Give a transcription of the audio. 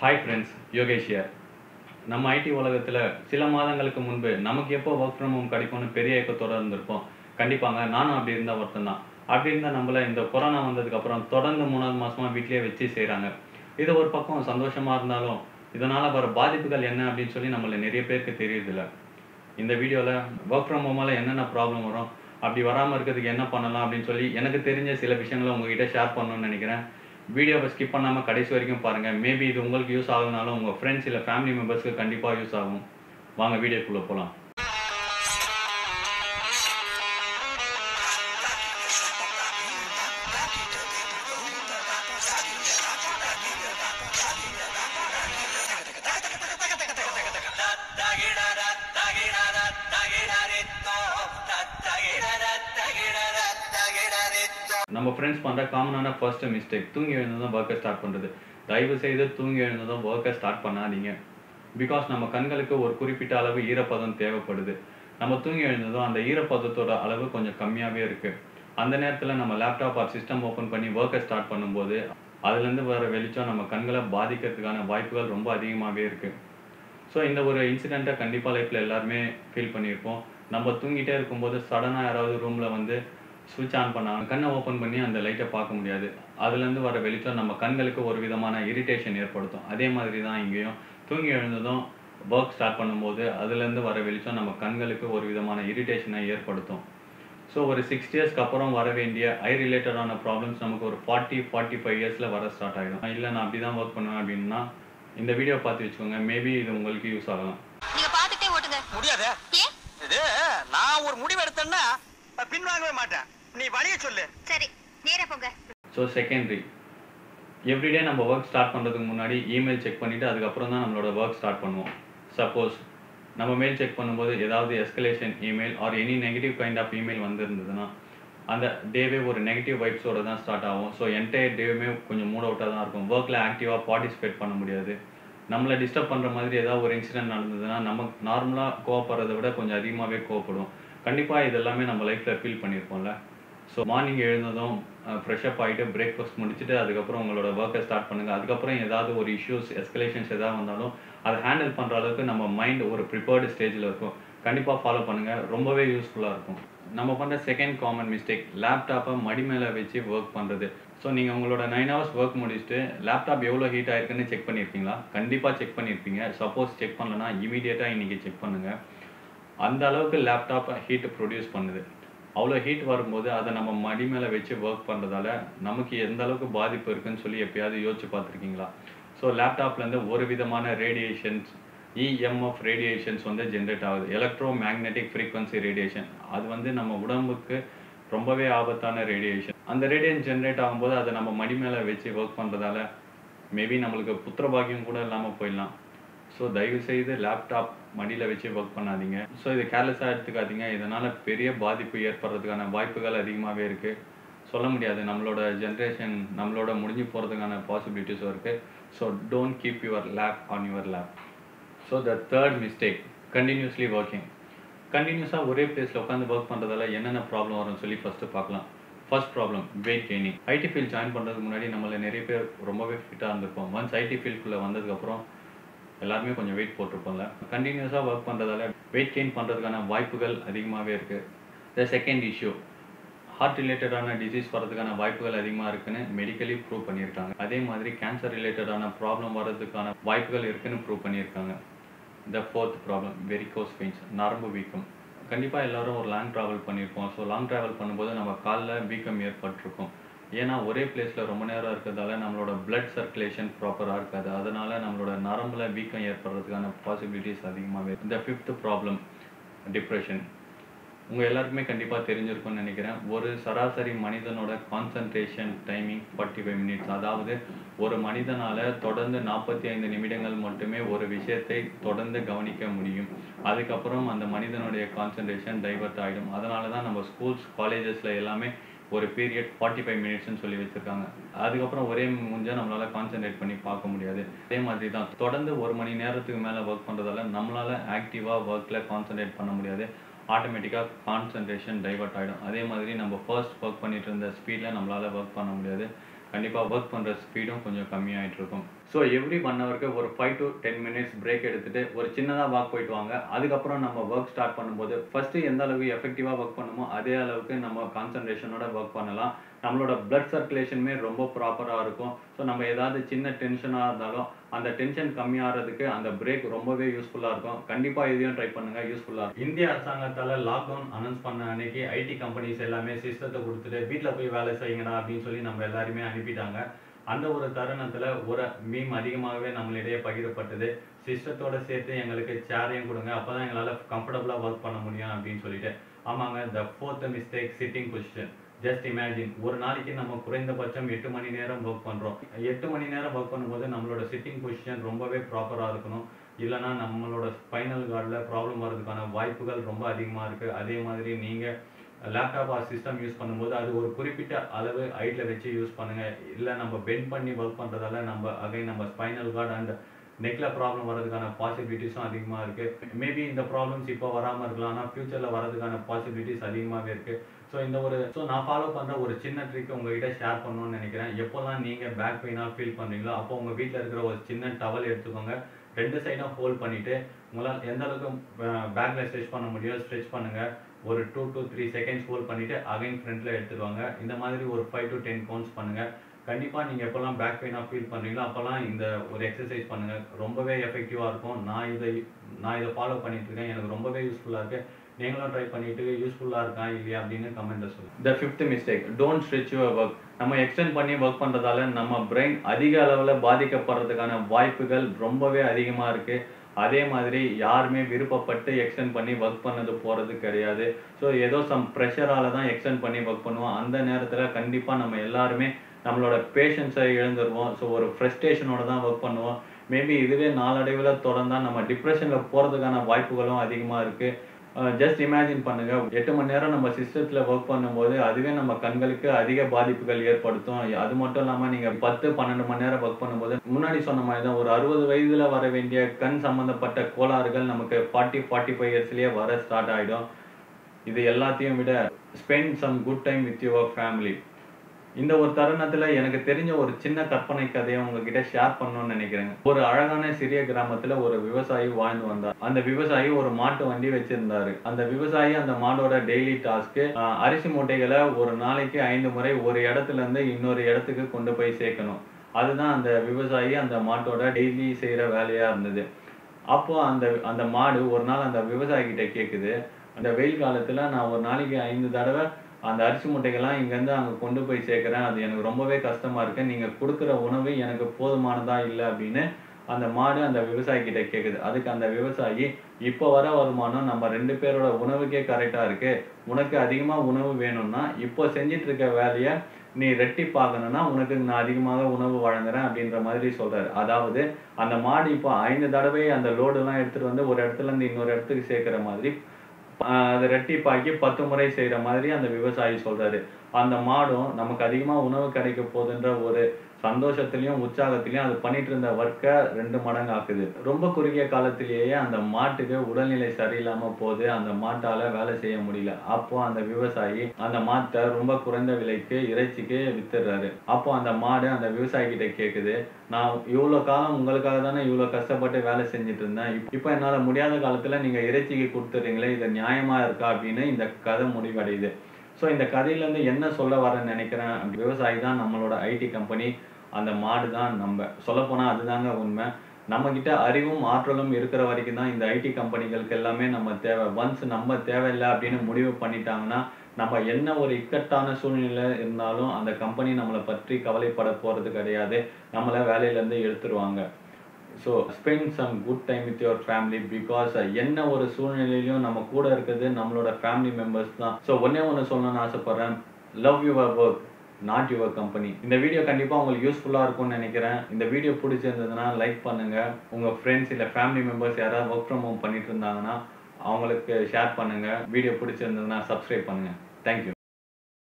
Hi friends Yogesh here. நம்ம IT உலகத்தில் சில மாதங்களுக்கு முன்பு நமக்கு எப்போ ஒர்க் ஃப்ரம் ஹோம் கிடைக்கும்னு பெரிய ஏக்கத்தோட இருந்திருப்போம் கண்டிப்பாங்க நானும் அப்படி இருந்த ஒருத்தன் தான் அப்படி இருந்தால் நம்மள இந்த கொரோனா வந்ததுக்கப்புறம் தொடர்ந்து மூணாவது மாசமா வீட்டிலேயே வச்சு செய்கிறாங்க இது ஒரு பக்கம் சந்தோஷமாக இருந்தாலும் இதனால் வர பாதிப்புகள் என்ன அப்படின்னு சொல்லி நம்மள நிறைய பேருக்கு தெரியுதில்ல இந்த வீடியோவில் ஒர்க் ஃப்ரம் ஹோமால் என்னென்ன ப்ராப்ளம் வரும் அப்படி வராமல் இருக்கிறதுக்கு என்ன பண்ணலாம் அப்படின்னு சொல்லி எனக்கு தெரிஞ்ச சில விஷயங்களை உங்ககிட்ட ஷேர் பண்ணணும்னு நினைக்கிறேன் வீடியோவை ஸ்கிப் பண்ணாமல் கடைசி வரைக்கும் பாருங்கள் மேபி இது உங்களுக்கு யூஸ் ஆகுனாலும் உங்கள் ஃப்ரெண்ட்ஸ் இல்லை ஃபேமிலி மெம்பர்ஸ்க்கு கண்டிப்பாக யூஸ் ஆகும் வாங்க வீடியோக்குள்ளே போகலாம் நம்ம ஃப்ரெண்ட்ஸ் பண்ணுற காமனான ஃபர்ஸ்ட் மிஸ்டேக் தூங்கி எழுந்ததும் ஒர்க்கை ஸ்டார்ட் பண்ணுறது தயவு செய்து தூங்கி எழுந்ததும் ஒர்க்கை ஸ்டார்ட் பண்ணாதீங்க பிகாஸ் நம்ம கண்களுக்கு ஒரு குறிப்பிட்ட அளவு ஈரப்பதம் தேவைப்படுது நம்ம தூங்கி எழுந்ததும் அந்த ஈரப்பதத்தோட அளவு கொஞ்சம் கம்மியாகவே இருக்குது அந்த நேரத்தில் நம்ம லேப்டாப் ஆர் சிஸ்டம் ஓப்பன் பண்ணி ஒர்க்கை ஸ்டார்ட் பண்ணும்போது அதுலேருந்து வர வெளிச்சம் நம்ம கண்களை பாதிக்கிறதுக்கான வாய்ப்புகள் ரொம்ப அதிகமாகவே இருக்குது ஸோ இந்த ஒரு இன்சிடெண்ட்டை கண்டிப்பாக லைஃப்பில் எல்லாருமே ஃபீல் பண்ணியிருப்போம் நம்ம தூங்கிட்டே இருக்கும்போது சடனாக யாராவது ரூமில் வந்து சுவிட்ச் ஆன் பண்ணாங்க கண்ணை ஓப்பன் பண்ணி அந்த லைட்டை பார்க்க முடியாது அதுலேருந்து வர வெளிச்சம் நம்ம கண்களுக்கு ஒரு விதமான இரிட்டேஷன் ஏற்படுத்தும் அதே மாதிரி தான் இங்கேயும் தூங்கி எழுந்ததும் ஒர்க் ஸ்டார்ட் பண்ணும்போது அதுலேருந்து வர வெளிச்சம் நம்ம கண்களுக்கு ஒரு விதமான இரிட்டேஷனை ஏற்படுத்தும் ஸோ ஒரு சிக்ஸ் இயர்ஸ்க்கு அப்புறம் வர வேண்டிய ஐ ரிலேட்டடான ப்ராப்ளம்ஸ் நமக்கு ஒரு ஃபார்ட்டி ஃபார்ட்டி ஃபைவ் இயர்ஸில் வர ஸ்டார்ட் ஆகிடும் இல்லை நான் அப்படி தான் ஒர்க் பண்ணுவேன் அப்படின்னா இந்த வீடியோ பார்த்து வச்சுக்கோங்க மேபி இது உங்களுக்கு யூஸ் ஆகலாம் நீங்க பாத்துட்டே ஓட்டுங்க முடியாதே ஏன் இது நான் ஒரு முடிவு எடுத்தேன்னா பின்வாங்கவே மாட்டேன் நீ வழிய சொல்லு சரி நேரா போங்க ஸோ செகண்டரி எவ்ரிடே நம்ம ஒர்க் ஸ்டார்ட் பண்ணுறதுக்கு முன்னாடி இமெயில் செக் பண்ணிவிட்டு அதுக்கப்புறம் தான் நம்மளோட ஒர்க் ஸ்டார்ட் பண்ணுவோம் சப்போஸ் நம்ம மெயில் செக் பண்ணும்போது ஏதாவது escalation email or any negative kind of email வந்திருந்ததுன்னா அந்த டேவே ஒரு நெகட்டிவ் வைப்ஸோட தான் ஸ்டார்ட் ஆகும் ஸோ என்டையர் டேவுமே கொஞ்சம் மூட் அவுட்டாக தான் இருக்கும் ஒர்க்கில் ஆக்டிவாக பார்ட்டிசிபேட் பண்ண முடியாது நம்மளை டிஸ்டர்ப் பண்ணுற மாதிரி ஏதாவது ஒரு இன்சிடென்ட் நடந்ததுன்னா நம்ம நார்மலாக கோவப்படுறதை விட கொஞ்சம் அதிகமாகவே கோவப்படும் கண்டிப்பாக இது எல்லாமே நம்ம லைஃப்பில் ஃபீல் பண்ணியிருப்போம்ல ஸோ மார்னிங் எழுந்ததும் ஃப்ரெஷ்அப் ஆகிட்டு பிரேக்ஃபாஸ்ட் முடிச்சுட்டு அதுக்கப்புறம் உங்களோட ஒர்க்கை ஸ்டார்ட் பண்ணுங்கள் அதுக்கப்புறம் ஏதாவது ஒரு இஷ்யூஸ் எஸ்கலேஷன்ஸ் ஏதாவது வந்தாலும் அதை ஹேண்டில் பண்ணுற அளவுக்கு நம்ம மைண்ட் ஒரு ப்ரிப்பேர்டு ஸ்டேஜில் இருக்கும் கண்டிப்பாக ஃபாலோ பண்ணுங்கள் ரொம்பவே யூஸ்ஃபுல்லாக இருக்கும் நம்ம பண்ணுற செகண்ட் காமன் மிஸ்டேக் லேப்டாப்பை மடி மேலே வச்சு ஒர்க் பண்ணுறது ஸோ நீங்கள் உங்களோட நைன் ஹவர்ஸ் ஒர்க் முடிச்சுட்டு லேப்டாப் எவ்வளோ ஹீட் ஆயிருக்குன்னு செக் பண்ணியிருக்கீங்களா கண்டிப்பாக செக் பண்ணியிருப்பீங்க சப்போஸ் செக் பண்ணலன்னா இமீடியட்டாக இன்றைக்கி செக் பண்ணுங்கள் அந்த அளவுக்கு லேப்டாப் ஹீட் ப்ரொடியூஸ் பண்ணுது அவ்வளோ ஹீட் வரும்போது அதை நம்ம மடி மேலே வச்சு ஒர்க் பண்ணுறதால நமக்கு எந்த அளவுக்கு பாதிப்பு இருக்குன்னு சொல்லி எப்பயாவது யோசிச்சு பார்த்துருக்கீங்களா ஸோ லேப்டாப்லேருந்து ஒரு விதமான ரேடியேஷன்ஸ் இஎம்எஃப் ரேடியேஷன்ஸ் வந்து ஜென்ரேட் ஆகுது எலக்ட்ரோ மேக்னெட்டிக் ஃப்ரீக்வன்சி ரேடியேஷன் அது வந்து நம்ம உடம்புக்கு ரொம்பவே ஆபத்தான ரேடியேஷன் அந்த ரேடியேஷன் ஜென்ரேட் ஆகும்போது அதை நம்ம மடி மேலே வச்சு ஒர்க் பண்ணுறதால மேபி நம்மளுக்கு புத்திர பாக்கியம் கூட இல்லாமல் போயிடலாம் ஸோ தயவு செய்து லேப்டாப் மடியில் வச்சு ஒர்க் பண்ணாதீங்க ஸோ இது கேர்லெஸ்ஸாக எடுத்துக்காதீங்க இதனால் பெரிய பாதிப்பு ஏற்படுறதுக்கான வாய்ப்புகள் அதிகமாகவே இருக்குது சொல்ல முடியாது நம்மளோட ஜென்ரேஷன் நம்மளோட முடிஞ்சு போகிறதுக்கான பாசிபிலிட்டிஸும் இருக்குது so don't keep your lap on your lap so the third mistake continuously working கண்டினியூஸாக ஒரே பிளேஸில் உட்காந்து ஒர்க் பண்ணுறதால என்னென்ன ப்ராப்ளம் வரும்னு சொல்லி ஃபஸ்ட்டு பார்க்கலாம் first problem weight gaining IT field join பண்ணுறதுக்கு முன்னாடி நம்மள நிறைய பேர் ரொம்பவே ஃபிட்டாக இருந்திருப்போம் ஒன்ஸ் ஐடி ஃபீல்டுக்குள்ளே வந்ததுக்கப்புறம் எல்லாருமே கொஞ்சம் வெயிட் போட்டிருப்போம்ல கண்டினியூஸாக ஒர்க் பண்ணுறதால வெயிட் கெயின் பண்ணுறதுக்கான வாய்ப்புகள் அதிகமாகவே இருக்குது த செகண்ட் இஷ்யூ ஹார்ட் ரிலேட்டடான டிசீஸ் வரதுக்கான வாய்ப்புகள் அதிகமாக இருக்குன்னு மெடிக்கலி ப்ரூவ் பண்ணியிருக்காங்க அதே மாதிரி கேன்சர் ரிலேட்டடான ப்ராப்ளம் வர்றதுக்கான வாய்ப்புகள் இருக்குன்னு ப்ரூவ் பண்ணியிருக்காங்க the fourth problem varicose veins நரம்பு வீக்கம் கண்டிப்பாக எல்லாரும் ஒரு லாங் ட்ராவல் பண்ணியிருப்போம் ஸோ லாங் ட்ராவல் பண்ணும்போது நம்ம காலில் வீக்கம் ஏற்பட்டிருக்கும் ஏன்னா ஒரே பிளேஸில் ரொம்ப நேரம் இருக்கிறதால நம்மளோட பிளட் சர்க்குலேஷன் ப்ராப்பராக இருக்காது அதனால நம்மளோட நரம்புல வீக்கம் ஏற்படுறதுக்கான பாசிபிலிட்டிஸ் அதிகமாகவே இந்த ஃபிஃப்த் ப்ராப்ளம் டிப்ரெஷன் உங்கள் எல்லாருக்குமே கண்டிப்பாக தெரிஞ்சிருக்கும்னு நினைக்கிறேன் ஒரு சராசரி மனிதனோட concentration timing forty five minutes அதாவது ஒரு மனிதனால் தொடர்ந்து நாற்பத்தி ஐந்து நிமிடங்கள் மட்டுமே ஒரு விஷயத்தை தொடர்ந்து கவனிக்க முடியும் அதுக்கப்புறம் அந்த மனிதனுடைய கான்சன்ட்ரேஷன் டைவர்ட் ஆகிடும் அதனால தான் நம்ம ஸ்கூல்ஸ் காலேஜஸில் எல்லாமே ஒரு பீரியட் ஃபார்ட்டி ஃபைவ் மினிட்ஸ்னு சொல்லி வச்சுருக்காங்க அதுக்கப்புறம் ஒரே முடிஞ்சால் நம்மளால் கான்சென்ட்ரேட் பண்ணி பார்க்க முடியாது அதே மாதிரி தான் தொடர்ந்து ஒரு மணி நேரத்துக்கு மேலே ஒர்க் பண்ணுறதால நம்மளால் ஆக்டிவாக ஒர்க்கில் கான்சென்ட்ரேட் பண்ண முடியாது ஆட்டோமேட்டிக்காக கான்சன்ட்ரேஷன் டைவர்ட் ஆகிடும் அதே மாதிரி நம்ம ஃபர்ஸ்ட் ஒர்க் பண்ணிட்டு இருந்த ஸ்பீடில் நம்மளால் ஒர்க் பண்ண முடியாது கண்டிப்பாக ஒர்க் பண்ணுற ஸ்பீடும் கொஞ்சம் கம்மியாயிட்டு இருக்கும் ஸோ எவ்ரி ஒன் ஹவருக்கு ஒரு five to ten minutes break எடுத்துட்டு ஒரு சின்னதாக வாக் போயிட்டு வாங்க அதுக்கப்புறம் நம்ம ஒர்க் ஸ்டார்ட் பண்ணும்போது ஃபஸ்ட்டு எந்த அளவுக்கு எஃபெக்டிவாக ஒர்க் பண்ணுமோ அதே அளவுக்கு நம்ம கான்சன்ட்ரேஷனோட ஒர்க் பண்ணலாம் நம்மளோட பிளட் சர்க்குலேஷனுமே ரொம்ப ப்ராப்பராக இருக்கும் ஸோ நம்ம ஏதாவது சின்ன டென்ஷனாக இருந்தாலும் அந்த டென்ஷன் கம்மியாகிறதுக்கு அந்த பிரேக் ரொம்பவே யூஸ்ஃபுல்லாக இருக்கும் கண்டிப்பாக இதையும் ட்ரை பண்ணுங்கள் யூஸ்ஃபுல்லாக இருக்கும் இந்திய அரசாங்கத்தால் லாக்டவுன் அனௌன்ஸ் பண்ண அன்னைக்கு ஐடி கம்பெனிஸ் எல்லாமே சிஸ்டத்தை கொடுத்துட்டு வீட்டில் போய் வேலை செய்யுங்கடா அப்படின்னு சொல்லி நம்ம எல்லாருமே அனுப்பிட்டாங்க அந்த ஒரு தருணத்தில் ஒரு மீம் அதிகமாகவே நம்மளிடையே பகிரப்பட்டது சிஸ்டத்தோட சேர்த்து எங்களுக்கு சேரையும் கொடுங்க அப்போ தான் எங்களால் கம்ஃபர்டபுளாக ஒர்க் பண்ண முடியும் அப்படின்னு சொல்லிட்டு ஆமாங்க the fourth mistake sitting position just imagine ஒரு நாளைக்கு நம்ம குறைந்தபட்சம் எட்டு மணி நேரம் ஒர்க் பண்ணுறோம் எட்டு மணி நேரம் ஒர்க் பண்ணும்போது நம்மளோட சிட்டிங் பொசிஷன் ரொம்பவே ப்ராப்பராக இருக்கணும் இல்லைனா நம்மளோட ஸ்பைனல் கார்டில் ப்ராப்ளம் வர்றதுக்கான வாய்ப்புகள் ரொம்ப அதிகமாக இருக்குது அதே மாதிரி நீங்கள் லேப்டாப் ஆர் சிஸ்டம் யூஸ் பண்ணும்போது அது ஒரு குறிப்பிட்ட அளவு ஹைட்டில் வச்சு யூஸ் பண்ணுங்கள் இல்லை நம்ம பெண்ட் பண்ணி ஒர்க் பண்ணுறதால நம்ம அகைன் நம்ம ஸ்பைனல் கார்டு அண்ட் நெக்ல ப்ராப்ளம் வரதுக்கான பாசிபிலிட்டிஸும் அதிகமாக இருக்குது மேபி இந்த ப்ராப்ளம்ஸ் இப்போ வராமல் இருக்கலாம் ஆனால் ஃப்யூச்சரில் வரதுக்கான பாசிபிலிட்டிஸ் அதிகமாகவே இருக்குது ஸோ இந்த ஒரு ஸோ நான் ஃபாலோ பண்ணுற ஒரு சின்ன ட்ரிக் உங்ககிட்ட ஷேர் பண்ணணும்னு நினைக்கிறேன் எப்போல்லாம் நீங்கள் பேக் பெயினாக ஃபீல் பண்ணுறீங்களோ அப்போ உங்கள் வீட்டில் இருக்கிற ஒரு சின்ன டவல் எடுத்துக்கோங்க ரெண்டு சைடும் ஹோல்ட் பண்ணிவிட்டு உங்களால் எந்த அளவுக்கு பேக்கில் ஸ்ட்ரெச் பண்ண முடியும் ஸ்ட்ரெச் பண்ணுங்கள் ஒரு two to three seconds hold பண்ணிவிட்டு அகைன் ஃப்ரண்ட்டில் எடுத்துருவாங்க இந்த மாதிரி ஒரு ஃபைவ் டு டென் கவுண்ட்ஸ் பண்ணுங்கள் கண்டிப்பாக நீங்கள் எப்போல்லாம் பேக் பெயினாக ஃபீல் பண்ணுறீங்களோ அப்போல்லாம் இந்த ஒரு எக்ஸசைஸ் பண்ணுங்கள் ரொம்பவே எஃபெக்டிவாக இருக்கும் நான் இதை நான் இதை ஃபாலோ பண்ணிட்டு இருக்கேன் எனக்கு ரொம்பவே யூஸ்ஃபுல்லாக இருக்குது நீங்களும் ட்ரை பண்ணிட்டு யூஸ்ஃபுல்லாக இருக்கா இல்லையா அப்படின்னு கமெண்ட்டை சொல்லுங்கள் the fifth mistake don't stretch your work நம்ம எக்ஸ்டெண்ட் பண்ணி ஒர்க் பண்ணுறதால நம்ம பிரெயின் அதிக அளவில் பாதிக்கப்படுறதுக்கான வாய்ப்புகள் ரொம்பவே அதிகமாக இருக்குது அதே மாதிரி யாருமே விருப்பப்பட்டு எக்ஸ்டெண்ட் பண்ணி ஒர்க் பண்ணது போகிறது கிடையாது ஸோ ஏதோ சம் ப்ரெஷரால தான் எக்ஸ்டெண்ட் பண்ணி ஒர்க் பண்ணுவோம் அந்த நேரத்தில் கண்டிப்பாக நம்ம எல்லாருமே நம்மளோட பேஷன்ஸை இழந்துருவோம் ஸோ ஒரு ஃப்ரஸ்ட்ரேஷனோட தான் ஒர்க் பண்ணுவோம் மேபி இதுவே நாளடைவில் தொடர்ந்தா நம்ம டிப்ரெஷனில் போகிறதுக்கான வாய்ப்புகளும் அதிகமாக இருக்குது ஜஸ்ட் இமேஜின் பண்ணுங்க எட்டு மணி நேரம் நம்ம சிஸ்டத்தில் ஒர்க் பண்ணும்போது அதுவே நம்ம கண்களுக்கு அதிக பாதிப்புகள் ஏற்படுத்தும் அது மட்டும் இல்லாமல் நீங்கள் பத்து பன்னெண்டு மணி நேரம் ஒர்க் பண்ணும்போது முன்னாடி சொன்ன மாதிரி தான் ஒரு அறுபது வயதில் வர வேண்டிய கண் சம்மந்தப்பட்ட கோளாறுகள் நமக்கு ஃபார்ட்டி ஃபார்ட்டி ஃபைவ் இயர்ஸ்லேயே வர ஸ்டார்ட் ஆகிடும் இது எல்லாத்தையும் விட spend some good time with your family இந்த ஒரு தருணத்துல எனக்கு தெரிஞ்ச ஒரு சின்ன கற்பனை கதையை உங்ககிட்ட ஷேர் பண்ணணும்னு நினைக்கிறேங்க ஒரு அழகான சிறிய கிராமத்துல ஒரு விவசாயி வாழ்ந்து வந்தார் அந்த விவசாயி ஒரு மாட்டு வண்டி வச்சிருந்தாரு அந்த விவசாயி அந்த மாடோட டெய்லி டாஸ்க்கு அரிசி மூட்டைகளை ஒரு நாளைக்கு ஐந்து முறை ஒரு இடத்துல இருந்து இன்னொரு இடத்துக்கு கொண்டு போய் சேர்க்கணும் அதுதான் அந்த விவசாயி அந்த மாட்டோட டெய்லி செய்யற வேலையா இருந்தது அப்போ அந்த அந்த மாடு ஒரு நாள் அந்த விவசாயி கிட்ட கேக்குது அந்த வெயில் காலத்துல நான் ஒரு நாளைக்கு ஐந்து தடவை அந்த அரிசி மூட்டைகள்லாம் இங்கேருந்து அங்கே கொண்டு போய் சேர்க்குறேன் அது எனக்கு ரொம்பவே கஷ்டமா இருக்கு நீங்கள் கொடுக்குற உணவு எனக்கு போதுமானதா இல்லை அப்படின்னு அந்த மாடு அந்த விவசாயி கிட்ட கேட்குது அதுக்கு அந்த விவசாயி இப்போ வர வருமானம் நம்ம ரெண்டு பேரோட உணவுக்கே கரெக்டாக இருக்கு உனக்கு அதிகமாக உணவு வேணும்னா இப்போ செஞ்சிட்டு இருக்க வேலையை நீ ரெட்டி பார்க்கணும்னா உனக்கு நான் அதிகமாக உணவு வழங்குறேன் அப்படின்ற மாதிரி சொல்றாரு அதாவது அந்த மாடு இப்போ ஐந்து தடவை அந்த லோடெல்லாம் எடுத்துட்டு வந்து ஒரு இடத்துல இருந்து இன்னொரு இடத்துக்கு சேர்க்கிற மாதிரி அதை ரெட்டிப்பாக்கி பத்து முறை செய்யற மாதிரி அந்த விவசாயி சொல்றாரு அந்த மாடும் நமக்கு அதிகமா உணவு கிடைக்க போகுதுன்ற ஒரு சந்தோஷத்திலையும் உற்சாகத்திலையும் அது பண்ணிட்டு இருந்த ஒர்க்கை ரெண்டு மடங்கு ஆக்குது ரொம்ப குறுகிய காலத்திலேயே அந்த மாட்டுக்கு உடல்நிலை சரியில்லாம போகுது அந்த மாட்டால வேலை செய்ய முடியல அப்போ அந்த விவசாயி அந்த மாட்டை ரொம்ப குறைந்த விலைக்கு இறைச்சிக்கு வித்துடுறாரு அப்போ அந்த மாடு அந்த விவசாயி கிட்ட கேக்குது நான் இவ்வளோ காலம் உங்களுக்காக தானே இவ்வளோ கஷ்டப்பட்டு வேலை செஞ்சுட்டு இருந்தேன் இப்போ என்னால் முடியாத காலத்தில் நீங்கள் இறைச்சிக்கு கொடுத்துறீங்களே இது நியாயமா இருக்கா அப்படின்னு இந்த கதை முடிவடையுது ஸோ இந்த கதையிலேருந்து என்ன சொல்ல வரேன்னு நினைக்கிறேன் விவசாயி தான் நம்மளோட ஐடி கம்பெனி அந்த மாடு தான் நம்ம சொல்லப்போனால் அதுதாங்க உண்மை நம்மக்கிட்ட அறிவும் ஆற்றலும் இருக்கிற வரைக்கும் தான் இந்த ஐடி கம்பெனிகளுக்கு எல்லாமே நம்ம தேவை ஒன்ஸ் நம்ம தேவையில்லை அப்படின்னு முடிவு பண்ணிட்டாங்கன்னா நம்ம என்ன ஒரு இக்கட்டான சூழ்நிலை இருந்தாலும் அந்த கம்பெனி நம்மளை பற்றி கவலைப்பட போகிறது கிடையாது நம்மளை வேலையிலேருந்து எடுத்துருவாங்க so spend some good time with your family because என்ன ஒரு சூழ்நிலையிலையும் நம்ம கூட இருக்கிறது நம்மளோட ஃபேமிலி மெம்பர்ஸ் தான் ஸோ ஒன்னே ஒன்று சொல்லணும்னு ஆசைப்பட்றேன் love your work not your company இந்த வீடியோ கண்டிப்பாக உங்களுக்கு யூஸ்ஃபுல்லாக இருக்கும்னு நினைக்கிறேன் இந்த வீடியோ பிடிச்சிருந்ததுன்னா லைக் பண்ணுங்கள் உங்கள் ஃப்ரெண்ட்ஸ் இல்லை ஃபேமிலி மெம்பர்ஸ் யாராவது ஒர்க் ஃப்ரம் ஹோம் பண்ணிட்டு இருந்தாங்கன்னா அவங்களுக்கு ஷேர் பண்ணுங்கள் வீடியோ பிடிச்சிருந்ததுன்னா சப்ஸ்கிரைப் பண்ணுங்கள் தேங்க்யூ